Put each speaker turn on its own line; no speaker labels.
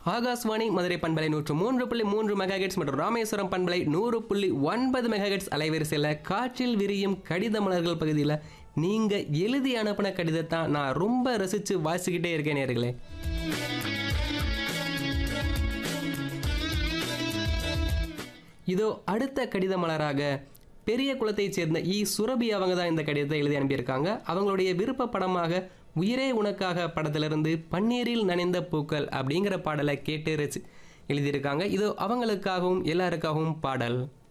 ஆகாஷ்வாணி மதுரை பண்பலை நூற்று மூன்று புள்ளி மூன்று மெகாஹெட்ஸ் மற்றும் ராமேஸ்வரம் பண்பலை நூறு புள்ளி ஒன்பது மெகாஹெட்ஸ் அலைவரிசையில் காற்றில் விரியும் கடித மலர்கள் பகுதியில் நீங்கள் எழுதி அனுப்பின கடிதத்தை நான் ரொம்ப ரசித்து வாசிக்கிட்டே இருக்கேன் நேர்களே இதோ அடுத்த கடித மலராக பெரிய குளத்தைச் சேர்ந்த இ சுரபி அவங்க தான் இந்த கடிதத்தை எழுதி அனுப்பியிருக்காங்க அவங்களுடைய விருப்ப படமாக உயிரே உனக்காக படத்திலிருந்து பன்னீரில் நனைந்த பூக்கள் அப்படிங்கிற பாடலை கேட்டு ரசி எழுதியிருக்காங்க இதோ அவங்களுக்காகவும் எல்லாருக்காகவும் பாடல்